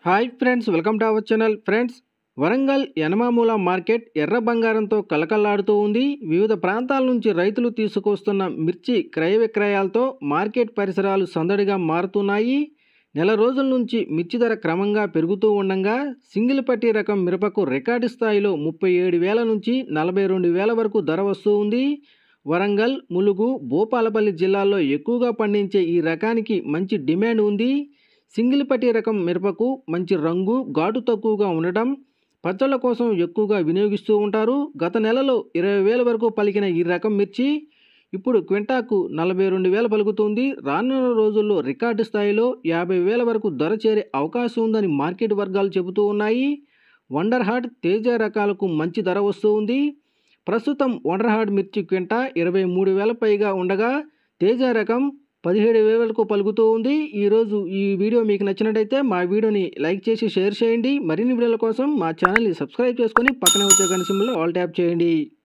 hi friends welcome to our channel friends Warangal Enumamula market ఎర్ర బంగారంతో కలకల్లాడుతూ ఉంది వివిధ ప్రాంతాల నుంచి రైతులు తీసుకొస్తున్న మిర్చి క్రయ విక్రయాలతో మార్కెట్ పరిసరాలు సందడిగా మారుతున్నాయి నెల రోజుల నుంచి మిర్చి ధర క్రమంగా పెరుగుతూ ఉండగా సింగిల్ పట్టి రకం మిరపకు రికార్డు స్థాయిలో ముప్పై ఏడు వేల నుంచి నలభై రెండు వేల వరకు ధర వస్తూ ఉంది వరంగల్ ములుగు భూపాలపల్లి జిల్లాల్లో ఎక్కువగా పండించే ఈ రకానికి మంచి డిమాండ్ ఉంది సింగిల్ పట్టి రకం మిరపకు మంచి రంగు ఘాటు తక్కువగా ఉండటం పచ్చళ్ళ కోసం ఎక్కువగా వినియోగిస్తూ ఉంటారు గత నెలలో ఇరవై వేల వరకు పలికిన ఈ రకం మిర్చి ఇప్పుడు క్వింటాకు నలభై రెండు వేల పలుకుతుంది రానున్న రోజుల్లో రికార్డు స్థాయిలో యాభై వేల వరకు ధర చేరే అవకాశం ఉందని మార్కెట్ వర్గాలు చెబుతూ ఉన్నాయి వండర్ హార్ట్ తేజ రకాలకు మంచి ధర వస్తూ ఉంది ప్రస్తుతం వండర్ హార్ట్ మిర్చి క్వింటా ఇరవై మూడు వేల పైగా ఉండగా తేజ రకం పదిహేడు వేలకు పలుకుతూ ఉంది ఈరోజు ఈ వీడియో మీకు నచ్చినట్టయితే మా వీడియోని లైక్ చేసి షేర్ చేయండి మరిన్ని వీడియోల కోసం మా ఛానల్ని సబ్స్క్రైబ్ చేసుకొని పక్కనే వచ్చే గంట సింబల్ ఆల్ ట్యాప్ చేయండి